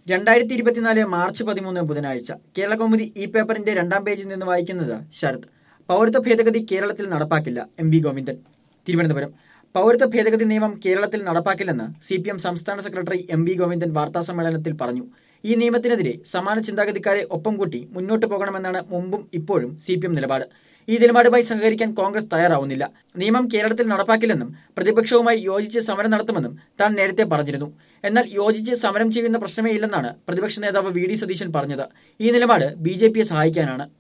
രണ്ടായിരത്തി ഇരുപത്തിനാല് മാർച്ച് പതിമൂന്ന് ബുധനാഴ്ച കേരള കൗമുദി ഈ പേപ്പറിന്റെ രണ്ടാം പേജിൽ നിന്ന് വായിക്കുന്നത് ശരത് പൗരത്വ ഭേദഗതി കേരളത്തിൽ നടപ്പാക്കില്ല എം വി ഗോവിന്ദൻ തിരുവനന്തപുരം പൗരത്വ ഭേദഗതി നിയമം കേരളത്തിൽ നടപ്പാക്കില്ലെന്ന് സി പി എം സംസ്ഥാന സെക്രട്ടറി എം വി ഗോവിന്ദൻ വാർത്താസമ്മേളനത്തിൽ പറഞ്ഞു ഈ നിയമത്തിനെതിരെ സമാന ചിന്താഗതിക്കാരെ ഒപ്പം കൂട്ടി മുന്നോട്ട് പോകണമെന്നാണ് മുമ്പും ഇപ്പോഴും സി പി എം നിലപാട് ഈ നിലപാടുമായി സഹകരിക്കാൻ കോൺഗ്രസ് തയ്യാറാവുന്നില്ല നിയമം കേരളത്തിൽ നടപ്പാക്കില്ലെന്നും പ്രതിപക്ഷവുമായി യോജിച്ച് സമരം നടത്തുമെന്നും താൻ നേരത്തെ പറഞ്ഞിരുന്നു എന്നാൽ യോജിച്ച് സമരം ചെയ്യുന്ന പ്രശ്നമേ ഇല്ലെന്നാണ് പ്രതിപക്ഷ നേതാവ് വി ഡി സതീശൻ പറഞ്ഞത് ഈ നിലപാട് ബി ജെ പിയെ സഹായിക്കാനാണ്